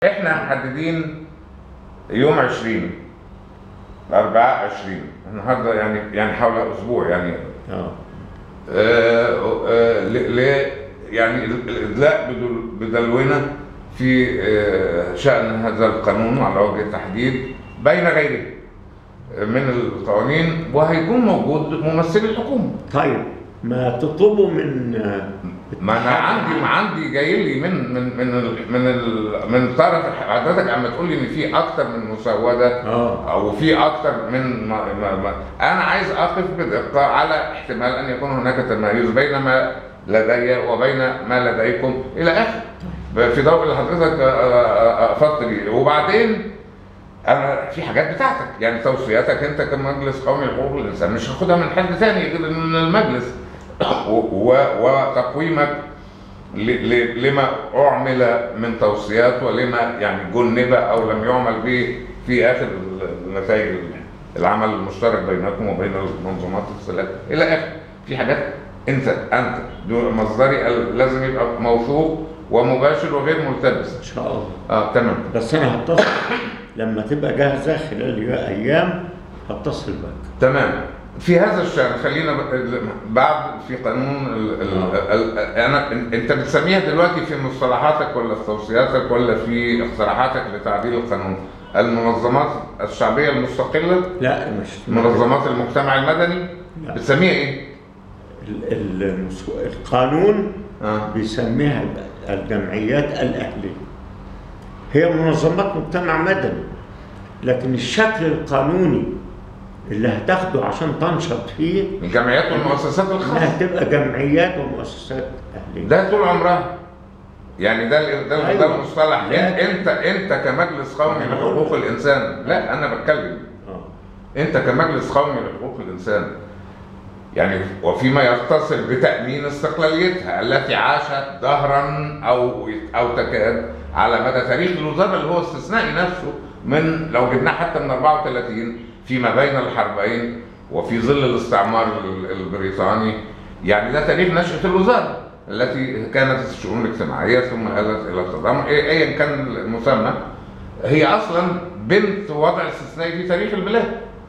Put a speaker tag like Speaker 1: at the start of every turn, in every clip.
Speaker 1: احنا محددين يوم 20 الاربعاء 20 النهارده يعني يعني حول اسبوع يعني
Speaker 2: اه
Speaker 1: آه، آه، ل ل- يعني ال- الادلاء بدل- بدلونا في آه، شان هذا القانون على وجه التحديد بين غيره من القوانين وهيكون موجود ممثلي الحكومه
Speaker 2: طيب ما تطلبوا من آه،
Speaker 1: ما انا عندي ما عندي جاي لي من من من ال من ال من طرف الح- حضرتك عم تقول لي ان في اكتر من مسوده
Speaker 2: اه
Speaker 1: او في اكتر من ما ما ما انا عايز اقف بدقه على احتمال ان يكون هناك تمايز بين ما لدي وبين ما لديكم الى اخر في ضوء اللي حضرتك آه، آه، آه، افضت بيه وبعدين انا في حاجات بتاعتك يعني توصياتك انت كمجلس قومي لحقوق الانسان مش هاخدها من حد ثاني غير من المجلس و- و- وتقويمك ل- ل- لما اعمل من توصيات ولما يعني جنب او لم يعمل به في اخر نتائج العمل المشترك بينكم وبين المنظمات الثلاث الى اخره في حاجات انت انت دون مصدري ال- لازم يبقى موثوق ومباشر وغير ملتبس
Speaker 2: ان شاء الله
Speaker 1: اه تمام
Speaker 2: بس انا هتصل لما تبقى جاهزه خلال ايام هتصل بك
Speaker 1: تمام في هذا الشأن خلينا ب- بعد في قانون ال ال ال انا انت بتسميها دلوقتي في مصطلحاتك ولا في توصياتك ولا في اقتراحاتك لتعديل القانون المنظمات الشعبيه المستقله
Speaker 2: لا مش
Speaker 1: منظمات المجتمع المدني
Speaker 2: لا.
Speaker 1: بتسميها ايه؟
Speaker 2: ال- ال- المس- القانون
Speaker 1: اه
Speaker 2: بيسميها الجمعيات الأهلية هي منظمات مجتمع مدني لكن الشكل القانوني اللي هتاخده عشان تنشط فيه
Speaker 1: الجمعيات والمؤسسات
Speaker 2: انها
Speaker 1: الخاصه
Speaker 2: تبقى جمعيات ومؤسسات أهلية
Speaker 1: ده طول عمرها يعني ده ال- ده, ال- ده
Speaker 2: أيوة.
Speaker 1: المصطلح
Speaker 2: لا.
Speaker 1: انت انت كمجلس قومي
Speaker 2: أنا
Speaker 1: لحقوق
Speaker 2: بقول.
Speaker 1: الانسان لا انا بتكلم
Speaker 2: آه.
Speaker 1: انت كمجلس قومي لحقوق الانسان يعني وفيما يتصل بتامين استقلاليتها التي عاشت دهرا او او تكاد على مدى تاريخ الوزاره اللي هو استثنائي نفسه من لو جبناه حتى من 34 فيما بين الحربين وفي ظل الاستعمار ال- البريطاني يعني ده تاريخ نشاه الوزاره التي كانت الشؤون الاجتماعيه ثم آلت الى التضامن أي- ايا كان المسمى هي اصلا بنت وضع استثنائي في تاريخ البلاد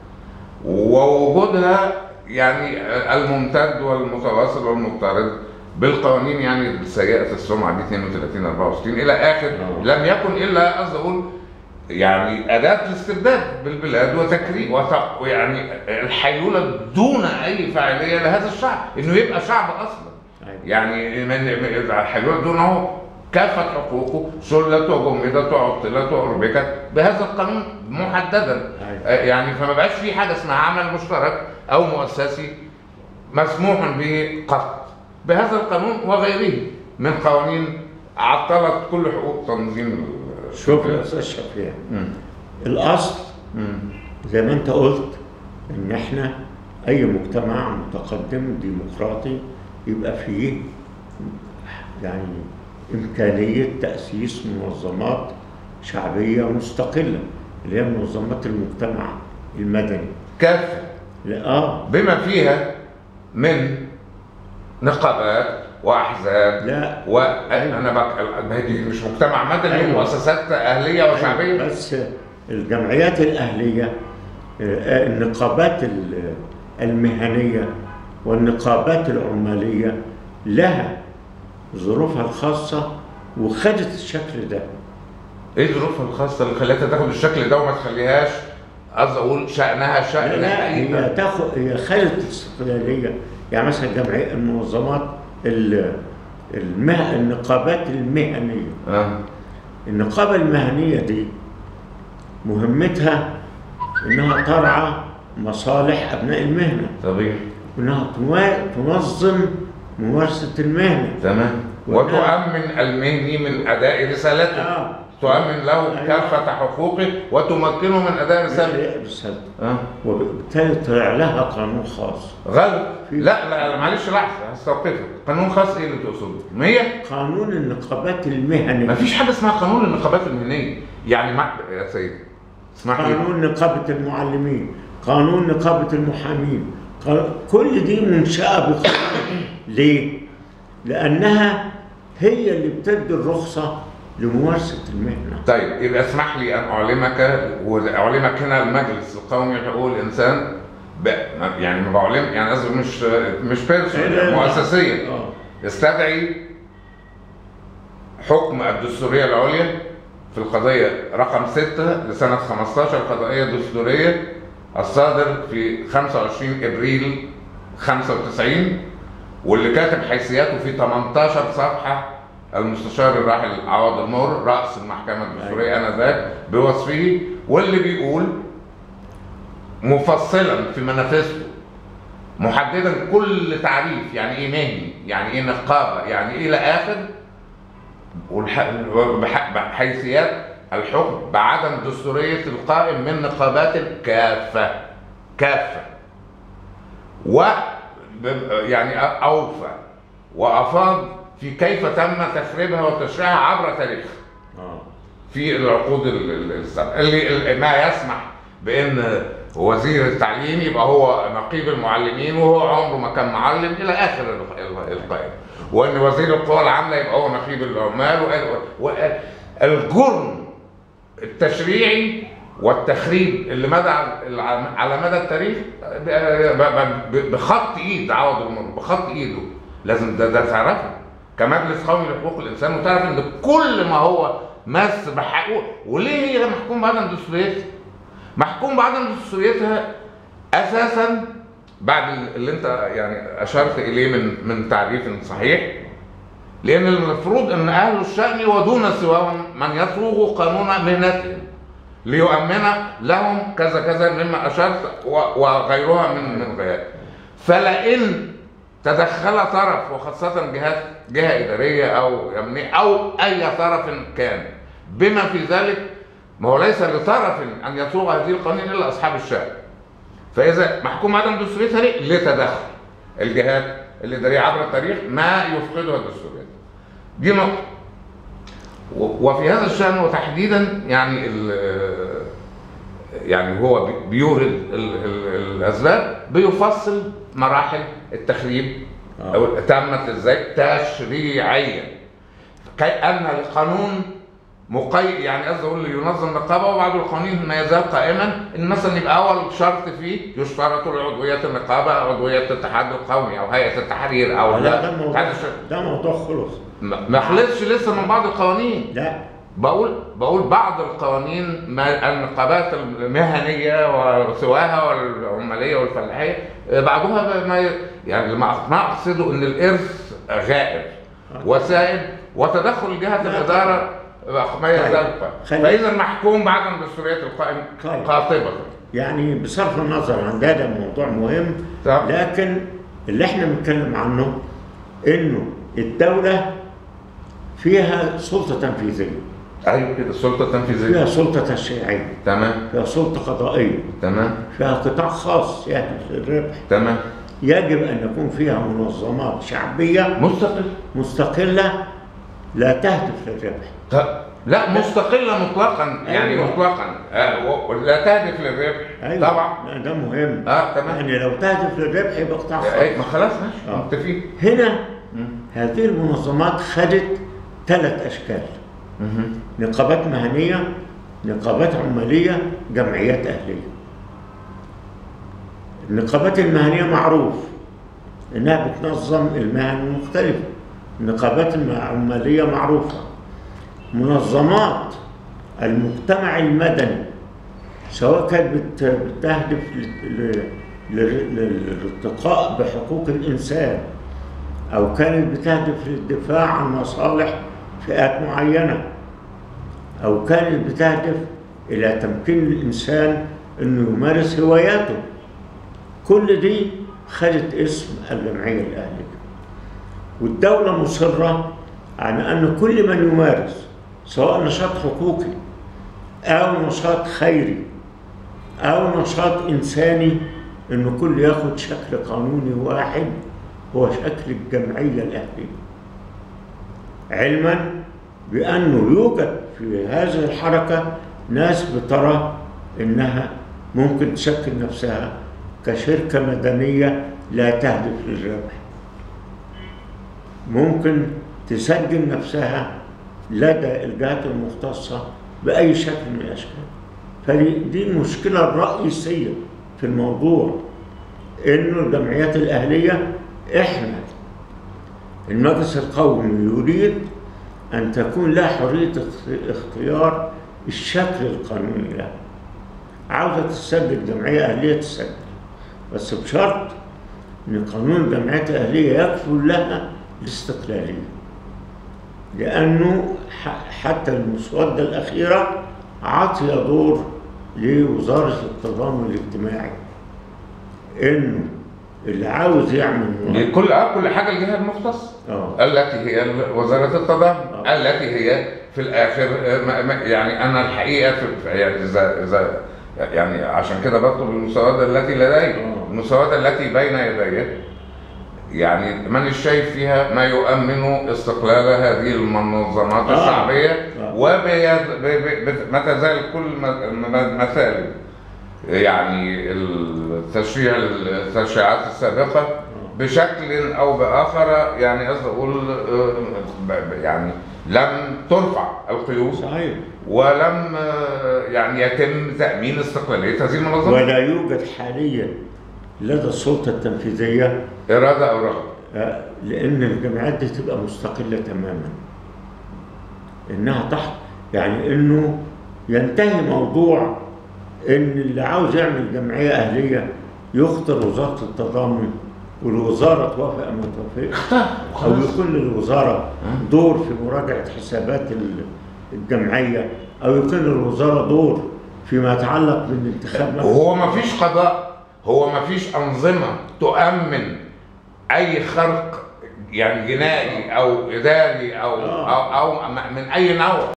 Speaker 1: ووجودها يعني الممتد والمتواصل والمضطرد بالقوانين يعني السيئة السمعة دي 32 64 إلى آخر
Speaker 2: آه.
Speaker 1: لم يكن إلا قصدي أقول يعني أداة الاستبداد بالبلاد وتكريم وت- ويعني الحيلولة دون أي فاعلية لهذا الشعب إنه يبقى شعب أصلا
Speaker 2: أيوة.
Speaker 1: يعني من من- الحيلولة دونه كافة حقوقه سلت وجمدت وعطلت وأربكت بهذا القانون محددا
Speaker 2: أيوة.
Speaker 1: آه، يعني فما بقاش في حاجه اسمها عمل مشترك او مؤسسي مسموح به قط بهذا القانون وغيره من قوانين عطلت كل حقوق تنظيم ال-
Speaker 2: شوف يا استاذ شفيع
Speaker 1: مم.
Speaker 2: الاصل
Speaker 1: مم.
Speaker 2: زي ما انت قلت ان احنا اي مجتمع متقدم ديمقراطي يبقى فيه يعني امكانيه تاسيس منظمات شعبيه مستقله اللي هي منظمات المجتمع المدني
Speaker 1: كافه
Speaker 2: لا اه
Speaker 1: بما فيها من نقابات واحزاب
Speaker 2: لا
Speaker 1: وانا بك... ما هي دي مش مجتمع مدني
Speaker 2: أيوة.
Speaker 1: ومؤسسات اهليه وشعبيه
Speaker 2: بس الجمعيات الأهلية آه، النقابات ال- المهنية والنقابات العمالية لها ظروفها الخاصة وخدت الشكل ده
Speaker 1: ايه ظروفها الخاصه اللي خلتها تاخد الشكل ده وما تخليهاش قصدي اقول شانها شان
Speaker 2: لا, لا
Speaker 1: أي-
Speaker 2: هي تاخد هي خدت استقلالية يعني مثلا جمعية المنظمات ال- المه... النقابات المهنية
Speaker 1: اه
Speaker 2: النقابة المهنية دي مهمتها إنها ترعى مصالح أبناء المهنة
Speaker 1: طبيعي
Speaker 2: وإنها توا- تنظم ممارسة المهنة
Speaker 1: تمام
Speaker 2: وإنها-
Speaker 1: وتؤمن المهني من اداء رسالته
Speaker 2: آه
Speaker 1: تؤمن له
Speaker 2: أيوة.
Speaker 1: كافه حقوقه وتمكنه من اداء رسالته
Speaker 2: رسالة
Speaker 1: اه
Speaker 2: وبالتالي طلع لها قانون خاص
Speaker 1: غلط
Speaker 2: في-
Speaker 1: لا لا لا، معلش لحظه هستوقفك قانون خاص ايه اللي تقصده 100
Speaker 2: قانون النقابات المهنية
Speaker 1: ما فيش حاجه اسمها قانون النقابات المهنيه يعني مع... يا سيدي اسمح لي
Speaker 2: قانون نقابة المعلمين قانون نقابة المحامين قا- كل دي منشأة بقانون ليه؟ لأنها هي اللي بتدي الرخصة لممارسه المهنه
Speaker 1: طيب يبقى اسمح لي ان اعلمك واعلمك هنا المجلس القومي لحقوق الانسان ب... ما- يعني ما بعلم يعني قصدي مش مش بيرسونال مؤسسيا
Speaker 2: اه
Speaker 1: يستدعي حكم الدستورية العليا في القضية رقم 6 لسنة 15 قضائية دستورية الصادر في 25 ابريل 95 واللي كاتب حيثياته في 18 صفحة المستشار الراحل عوض المر رأس المحكمة الدستورية آنذاك بوصفه واللي بيقول مفصلا في منافسته محددا كل تعريف يعني ايه مهني يعني ايه نقابه يعني ايه الى اخر والح- بح- بحيثيات الحكم بعدم دستوريه القائم من نقابات كافه كافه و ب- يعني اوفى وافاض في كيف تم تخريبها وتشريعها عبر تاريخها
Speaker 2: اه
Speaker 1: في العقود ال- ال- السابقه اللي اللي ما يسمح بان وزير التعليم يبقى هو نقيب المعلمين وهو عمره ما كان معلم الى اخر ال- ال- القائمه وان وزير القوى العامله يبقى هو نقيب العمال والجرم التشريعي والتخريب اللي مدى على على مدى التاريخ ب- ب- ب- بخط ايد عوض المر بخط ايده لازم ده ده تعرفه كمجلس قومي لحقوق الانسان وتعرف ان كل ما هو مس بحقوق وليه هي محكوم بعدم دستوريتها؟ محكوم بعدم دستوريتها اساسا بعد اللي انت يعني اشرت اليه من من تعريف صحيح لان المفروض ان اهل الشان ودون سواهم من يصوغ قانون مهنتهم ليؤمن لهم كذا كذا مما اشرت و- وغيرها من من غيرها فلئن تدخل طرف وخاصة جهات جهة إدارية أو أمنية أو أي طرف كان بما في ذلك ما هو ليس لطرف أن يصوغ هذه القوانين إلا أصحاب الشأن فإذا محكوم عدم دستوريتها ليه؟ لتدخل الجهات الإدارية عبر التاريخ ما يفقدها الدستورية دي نقطة و- وفي هذا الشأن وتحديدا يعني ال- يعني هو بي- بيورد ال- ال- الأسباب بيفصل مراحل التخريب
Speaker 2: آه.
Speaker 1: أو تمت ازاي تشريعيا كي ان القانون مقيد يعني قصدي اقول ينظم النقابه وبعض القوانين ما يزال قائما ان مثلا يبقى اول شرط فيه يشترط لعضويه النقابه عضويه الاتحاد القومي او هيئه التحرير او
Speaker 2: لا ده
Speaker 1: اتحاد
Speaker 2: موضوع
Speaker 1: الش-
Speaker 2: ده موضوع خلص
Speaker 1: ما ما خلصش لسه من بعض القوانين
Speaker 2: لا
Speaker 1: بقول بقول بعض القوانين ما النقابات المهنيه وسواها والعماليه والفلاحيه بعضها ما ي- يعني ما ما اقصده ان الارث غائب وسائد وتدخل جهه
Speaker 2: لا.
Speaker 1: الاداره ما يزال قائم.
Speaker 2: خلي-
Speaker 1: فاذا محكوم بعدم دستوريه القائم
Speaker 2: طيب.
Speaker 1: قاطبه
Speaker 2: يعني بصرف النظر عن ده ده موضوع مهم
Speaker 1: طبعا.
Speaker 2: لكن اللي احنا بنتكلم عنه انه الدولة فيها سلطة تنفيذية
Speaker 1: ايوه كده السلطه التنفيذيه
Speaker 2: فيها سلطة تشريعية
Speaker 1: تمام
Speaker 2: فيها سلطة قضائية
Speaker 1: تمام
Speaker 2: فيها قطاع خاص يهدف للربح
Speaker 1: تمام
Speaker 2: يجب أن يكون فيها منظمات شعبية
Speaker 1: مستقل
Speaker 2: مستقلة لا تهدف للربح
Speaker 1: ط- لا مستقله مطلقا يعني
Speaker 2: أيوة.
Speaker 1: مطلقا آه، و- لا تهدف للربح
Speaker 2: أيوة.
Speaker 1: طبعا
Speaker 2: لا، ده مهم
Speaker 1: اه تمام
Speaker 2: يعني لو تهدف للربح يبقى قطاع
Speaker 1: أي- ما
Speaker 2: خاص
Speaker 1: خلاص ماشي
Speaker 2: آه.
Speaker 1: متفقين
Speaker 2: هنا
Speaker 1: مم.
Speaker 2: هذه المنظمات خدت ثلاث أشكال
Speaker 1: مهم.
Speaker 2: نقابات مهنية نقابات عمالية جمعيات أهلية النقابات المهنية معروف إنها بتنظم المهن المختلفة النقابات العمالية معروفة منظمات المجتمع المدني سواء كانت بت- بتهدف ل- ل- ل- للارتقاء بحقوق الإنسان أو كانت بتهدف للدفاع عن مصالح فئات معينة أو كانت بتهدف إلى تمكين الإنسان إنه يمارس هواياته كل دي خدت اسم الجمعية الأهلية والدولة مصرة على أن كل من يمارس سواء نشاط حقوقي أو نشاط خيري أو نشاط إنساني إنه كل ياخد شكل قانوني واحد هو شكل الجمعية الأهلية علما بأنه يوجد في هذه الحركة ناس بترى إنها ممكن تشكل نفسها كشركة مدنية لا تهدف للربح ممكن تسجل نفسها لدى الجهات المختصة بأي شكل من الأشكال فدي المشكلة الرئيسية في الموضوع إنه الجمعيات الأهلية إحنا المجلس القومي يريد أن تكون لها حرية اخت- اختيار الشكل القانوني لها عاوزة تسجل جمعية أهلية تسجل بس بشرط إن قانون الجمعيات الأهلية يكفل لها الاستقلالية لأنه ح- حتى المسودة الأخيرة عطي دور لوزارة التضامن الاجتماعي إنه اللي عاوز يعمل
Speaker 1: لكل اه كل حاجه الجهه المختصه
Speaker 2: اه
Speaker 1: التي هي ال- وزاره التضامن
Speaker 2: آه.
Speaker 1: التي هي في الاخر آه، ما- ما- يعني انا الحقيقه في في- يعني اذا اذا يعني عشان كده بطلب المساواة التي لدي
Speaker 2: آه.
Speaker 1: المساواة التي بين يدي يعني من الشايف فيها ما يؤمن استقلال هذه المنظمات
Speaker 2: آه.
Speaker 1: الشعبية
Speaker 2: آه.
Speaker 1: وما تزال كل م- م- مثال يعني التشريع التشريعات السابقة بشكل أو بآخر يعني قصدي أقول آه، ب- ب- يعني لم ترفع القيود
Speaker 2: صحيح
Speaker 1: ولم آه، يعني يتم تأمين استقلالية هذه المنظمة
Speaker 2: ولا يوجد حاليا لدى السلطة التنفيذية
Speaker 1: إرادة أو رغبة
Speaker 2: آه، لأن الجامعات دي تبقى مستقلة تماما إنها تحت يعني إنه ينتهي موضوع إن اللي عاوز يعمل جمعية أهلية يختار وزارة التضامن والوزارة توافق أو ما توافقش أو يكون للوزارة دور في مراجعة حسابات ال- الجمعية أو يكون للوزارة دور فيما يتعلق بالانتخاب
Speaker 1: وهو ما فيش قضاء هو ما فيش أنظمة تؤمن أي خرق يعني جنائي أو إداري أو
Speaker 2: آه.
Speaker 1: أو, أو من أي نوع